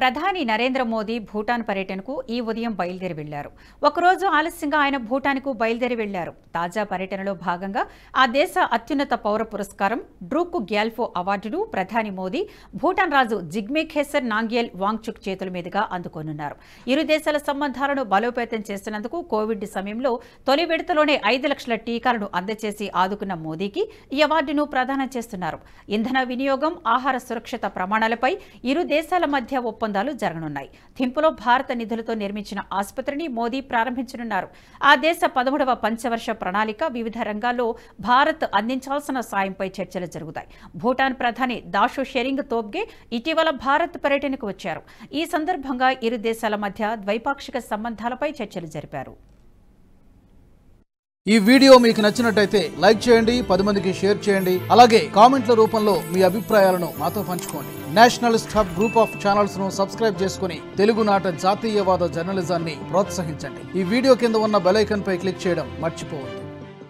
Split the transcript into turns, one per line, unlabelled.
ప్రధాని నరేంద్ర మోదీ భూటాన్ పర్యటనకు ఈ ఉదయం బయలుదేరి వెళ్లారు ఒకరోజు ఆలస్యంగా ఆయన భూటాన్కు బయలుదేరి వెళ్లారు తాజా పర్యటనలో భాగంగా ఆ దేశ అత్యున్నత పౌర పురస్కారం డ్రూక్ గ్యాల్ఫో అవార్డును ప్రధాని మోదీ భూటాన్ రాజు జిగ్మే ఖేసర్ నాంగ్యల్ వాంగ్చుక్ చేతుల మీదుగా అందుకోనున్నారు ఇరు దేశాల సంబంధాలను బలోపేతం చేస్తున్నందుకు కోవిడ్ సమయంలో తొలి విడతలోనే ఐదు లక్షల టీకాలను అందజేసి ఆదుకున్న మోదీకి ఈ అవార్డును ప్రదానం చేస్తున్నారు ఇంధన వినియోగం ఆహార సురక్షిత ప్రమాణాలపై ఇరు దేశాల మధ్య ఒప్పందాలు జరగనున్నాయి థింపులో భారత నిధులతో నిర్మించిన ఆసుపత్రిని మోదీ ప్రారంభించనున్నారు ఆ దేశ పదమూడవ పంచవర్ష ప్రణాళిక వివిధ రంగాల్లో భారత్ అందించాల్సిన సాయంపై చర్చలు జరుగుతాయి భూటాన్ ప్రధాని దాషో షెరింగ్ తోబ్గే ఇటీవల భారత్ పర్యటనకు వచ్చారు ఈ సందర్భంగా ఇరు దేశాల మధ్య ద్వైపాక్షిక సంబంధాలపై చర్చలు జరిపారు
ఈ వీడియో మీకు నచ్చినట్టయితే లైక్ చేయండి పది మందికి షేర్ చేయండి అలాగే కామెంట్ల రూపంలో మీ అభిప్రాయాలను మాతో పంచుకోండి nationalist hub group of channels ను సబ్స్క్రైబ్ చేసుకుని తెలుగునాట జాతీయవాద జర్నలిజాన్ని ప్రోత్సహించండి ఈ వీడియో కింద ఉన్న బెల్ ఐకాన్ పై క్లిక్ చేయడం మర్చిపోవద్దు